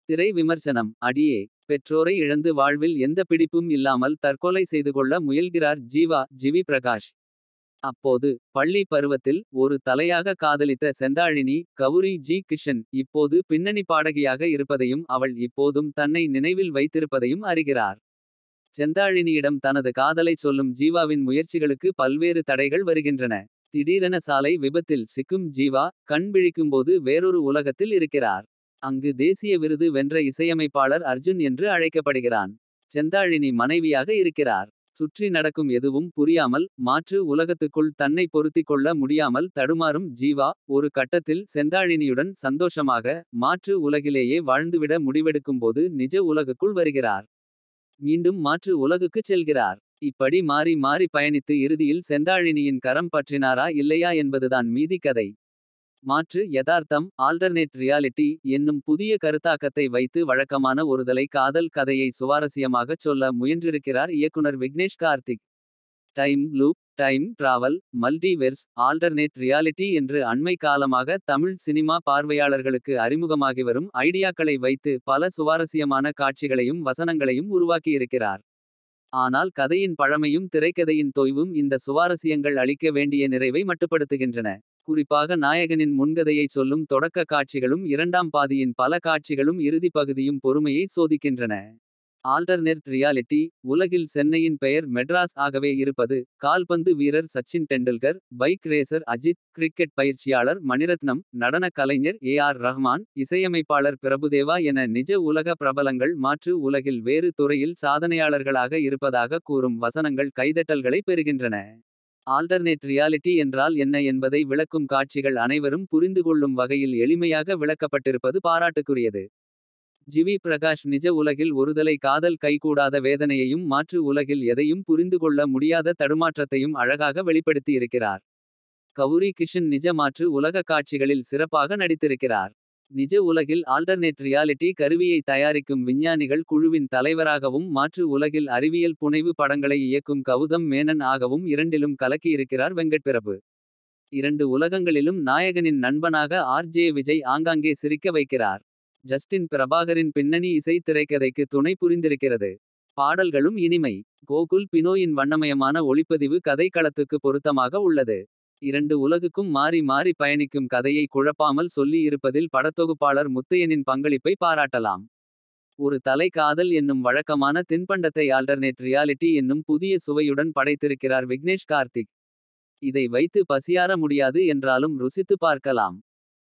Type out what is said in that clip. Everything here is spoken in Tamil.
திரை விமர்சனம் அடியே. பெற்றோரை இழந்து வாழ்வில் எந்த பிடிப்பும் இல்லாமல் தற்கொலை செய்துகொள்ள முயல்கிறார் ஜீவா ஜிவி பிரகாஷ். அப்போது பள்ளி பருவத்தில் ஒரு தலையாக காதலித்த செந்தாழினி கவுரி ஜி கிஷன். இப்போது பின்னணி பாடகியாக இருப்பதையும் அவள் இப்போதும் தன்னை நினைவில் வைத்திருப்பதையும் அறிகிறார். செந்தாழினியிடம் தனது காதலை சொல்லும் ஜீவாவின் முயற்சிகளுக்கு பல்வேறு தடைகள் வருகின்றன. திடீரென சாலை விபத்தில் சிக்கும் ஜீவா கண் விழிக்கும்போது வேறொரு உலகத்தில் இருக்கிறார். அங்கு தேசிய விருது வென்ற இசையமைப்பாளர் அர்ஜுன் என்று அழைக்கப்படுகிறான். செந்தாழினி மனைவியாக இருக்கிறார். சுற்றி நடக்கும் எதுவும் புரியாமல் மாற்று உலகத்துக்குள் தன்னை பொருத்திக் கொள்ள முடியாமல் தடுமாறும் ஜீவா. ஒரு கட்டத்தில் செந்தாழினியுடன் சந்தோஷமாக மாற்று உலகிலேயே வாழ்ந்துவிட முடிவெடுக்கும்போது நிஜ உலகுக்குள் வருகிறார். மீண்டும் மாற்று உலகுக்குச் செல்கிறார். இப்படி மாறி மாறி பயணித்து இறுதியில் செந்தாழினியின் கரம் பற்றினாரா இல்லையா என்பதுதான் மீதி கதை. மாற்று யதார்த்தம் ஆல்டர்னேட் ரியாலிட்டி என்னும் புதிய கருத்தாக்கத்தை வைத்து வழக்கமான ஒருதலை காதல் கதையை சுவாரசியமாகச் சொல்ல முயன்றிருக்கிறார் இயக்குனர் Vignesh Karthik. Time loop time travel multiverse alternate reality என்று அண்மை காலமாக தமிழ் சினிமா பார்வையாளர்களுக்கு அறிமுகமாகி வரும் ஐடியாக்களை வைத்து பல சுவாரசியமான காட்சிகளையும் வசனங்களையும் உருவாக்கியிருக்கிறார். ஆனால் கதையின் பழமையும் திரைக்கதையின் தொய்வும் இந்த சுவாரசியங்கள் அளிக்க வேண்டிய நிறைவை மட்டுப்படுத்துகின்றன. குறிப்பாக நாயகனின் முன்கதையை சொல்லும் தொடக்க காட்சிகளும் இரண்டாம் பாதியின் பல காட்சிகளும் இறுதி பகுதியும் பொறுமையை சோதிக்கின்றன. ஆல்டர்னேட் ரியாலிட்டி உலகில் சென்னையின் பெயர் மெட்ராஸ் ஆகவே இருப்பது. கால்பந்து வீரர் Sachin Tendulkar bike racer Ajith cricket பயிற்சியாளர் மணிரத்னம். நடனக் கலைஞர் ஏ ஆர் ரஹ்மான் இசையமைப்பாளர் பிரபுதேவா என நிஜ உலக பிரபலங்கள் மாற்று உலகில் வேறு துறையில் சாதனையாளர்களாக இருப்பதாக கூறும் வசனங்கள் கைதட்டல்களை பெறுகின்றன. ஆல்டர்னேட் ரியாலிட்டி என்றால் என்ன என்பதை விளக்கும் காட்சிகள் அனைவரும் புரிந்துகொள்ளும் வகையில் எளிமையாக விளக்கப்பட்டிருப்பது பாராட்டுக்குரியது. ஜிவி பிரகாஷ் நிஜ உலகில் ஒருதலை காதல் கைகூடாத வேதனையையும் மாற்று உலகில் எதையும் புரிந்துகொள்ள முடியாத தடுமாற்றத்தையும் அழகாக வெளிப்படுத்தியிருக்கிறார். கவுரி கிஷன் நிஜ மாற்று உலக காட்சிகளில் சிறப்பாக நடித்திருக்கிறார். நிஜ உலகில் ஆல்டர்னேட் ரியாலிட்டி கருவியை தயாரிக்கும் விஞ்ஞானிகள் குழுவின் தலைவராகவும் மாற்று உலகில் அறிவியல் புனைவு படங்களை இயக்கும் கவுதம் மேனன் ஆகவும் இரண்டிலும் கலக்கியிருக்கிறார் வெங்கட்பிரபு. இரண்டு உலகங்களிலும் நாயகனின் நண்பனாக ஆர் ஜே விஜய் ஆங்காங்கே சிரிக்க வைக்கிறார். ஜஸ்டின் பிரபாகரின் பின்னணி இசை திரைக்கதைக்கு துணை புரிந்திருக்கிறது. பாடல்களும் இனிமை கோகுல் பினோயின் வண்ணமயமான ஒளிப்பதிவு கதைக்களத்துக்கு பொருத்தமாக உள்ளது. இரண்டு உலகுக்கும் மாறி மாறி பயணிக்கும் கதையை குழப்பாமல் சொல்லி இருப்பதில் படத்தொகுப்பாளர் முத்தையனின் பங்களிப்பை பாராட்டலாம். ஒரு தலை காதல் என்னும் வழக்கமான தின்பண்டத்தை ஆல்டர்னேட் ரியாலிட்டி என்னும் புதிய சுவையுடன் படைத்திருக்கிறார் விக்னேஷ் கார்த்திக். இதை வைத்து பசியாற முடியாது என்றாலும் ருசித்து பார்க்கலாம்.